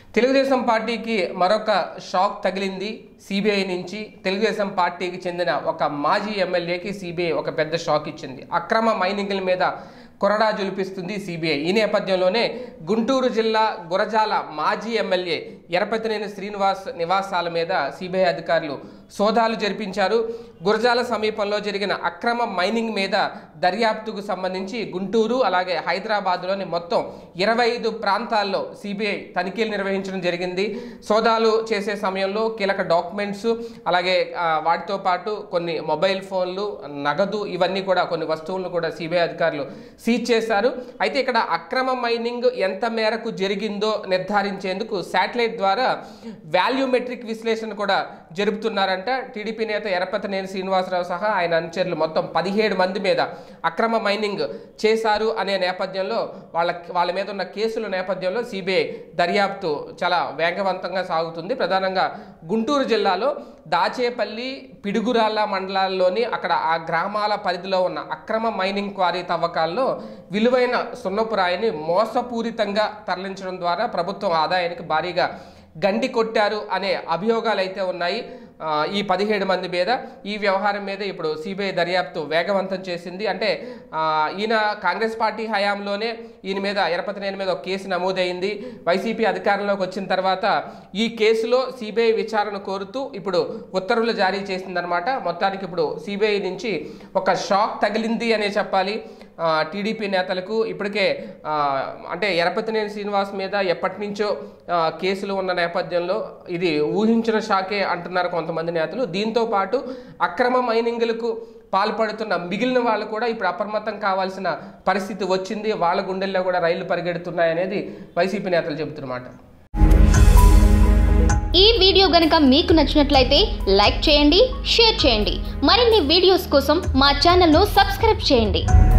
తెలుగుదేశం పార్టీకి మరొక షాక్ తగిలింది సిబిఐ నుంచి తెలుగుదేశం పార్టీకి చెందిన ఒక మాజీ ఎమ్మెల్యేకి సిబిఐ ఒక పెద్ద షాక్ ఇచ్చింది అక్రమ మైనింగ్ల మీద కొరడా జులిపిస్తుంది సిబిఐ ఈ నేపథ్యంలోనే గుంటూరు జిల్లా గురజాల మాజీ ఎమ్మెల్యే ఎరపతినేని శ్రీనివాస్ నివాసాల మీద సిబిఐ అధికారులు సోదాలు జరిపించారు గురజాల సమీపంలో జరిగిన అక్రమ మైనింగ్ మీద దర్యాప్తుకు సంబంధించి గుంటూరు అలాగే హైదరాబాద్లోని మొత్తం ఇరవై ఐదు ప్రాంతాల్లో సిబిఐ తనిఖీలు నిర్వహించడం జరిగింది సోదాలు చేసే సమయంలో కీలక డాక్యుమెంట్స్ అలాగే ఆ, వాటితో పాటు కొన్ని మొబైల్ ఫోన్లు నగదు ఇవన్నీ కూడా కొన్ని వస్తువులను కూడా సిబిఐ అధికారులు సీజ్ చేశారు అయితే ఇక్కడ అక్రమ మైనింగ్ ఎంత మేరకు జరిగిందో నిర్ధారించేందుకు శాటిలైట్ ద్వారా వాల్యూమెట్రిక్ విశ్లేషణ కూడా జరుపుతున్నారంట టీడీపీ నేత ఎరపతినేని శ్రీనివాసరావు సహా ఆయన అనుచరులు మొత్తం పదిహేడు మంది మీద అక్రమ మైనింగ్ చేశారు అనే నేపథ్యంలో వాళ్ళ వాళ్ళ మీద ఉన్న కేసుల నేపథ్యంలో సిబిఐ దర్యాప్తు చాలా వేగవంతంగా సాగుతుంది ప్రధానంగా గుంటూరు జిల్లాలో దాచేపల్లి పిడుగురాళ్ళ మండలాల్లోని అక్కడ ఆ గ్రామాల పరిధిలో ఉన్న అక్రమ మైనింగ్ క్వారీ తవ్వకాల్లో విలువైన సున్నపు రాయిని మోసపూరితంగా తరలించడం ద్వారా ప్రభుత్వం ఆదాయానికి భారీగా గండి కొట్టారు అనే అభియోగాలు అయితే ఉన్నాయి ఆ, ఈ పదిహేడు మంది మీద ఈ వ్యవహారం మీద ఇప్పుడు సిబిఐ దర్యాప్తు వేగవంతం చేసింది అంటే ఆ, ఈయన కాంగ్రెస్ పార్టీ హయాంలోనే ఈయన మీద ఎరపతినేని మీద ఒక కేసు నమోదైంది వైసీపీ అధికారంలోకి వచ్చిన తర్వాత ఈ కేసులో సిబిఐ విచారణ కోరుతూ ఇప్పుడు ఉత్తర్వులు జారీ చేసిందనమాట మొత్తానికి ఇప్పుడు సిబిఐ నుంచి ఒక షాక్ తగిలింది అనే చెప్పాలి ఆ, టీడీపీ నేతలకు ఇప్పటికే ఆ, అంటే ఎరపతినేని శ్రీనివాస్ మీద ఎప్పటి నుంచో ఆ, కేసులు ఉన్న నేపథ్యంలో ఇది ఊహించిన షాకే అంటున్నారు కొంతమంది నేతలు దీంతో పాటు అక్రమ మైనింగ్లకు పాల్పడుతున్న మిగిలిన వాళ్ళు కూడా ఇప్పుడు అప్రమత్తం కావాల్సిన పరిస్థితి వచ్చింది వాళ్ళ గుండెల్లో కూడా రైళ్లు పరిగెడుతున్నాయి అనేది వైసీపీ నేతలు చెబుతున్నమాట ఈ వీడియో గనుక మీకు నచ్చినట్లయితే లైక్ చేయండి షేర్ చేయండి మరిన్ని వీడియోస్ కోసం మా ఛానల్ను సబ్స్క్రైబ్ చేయండి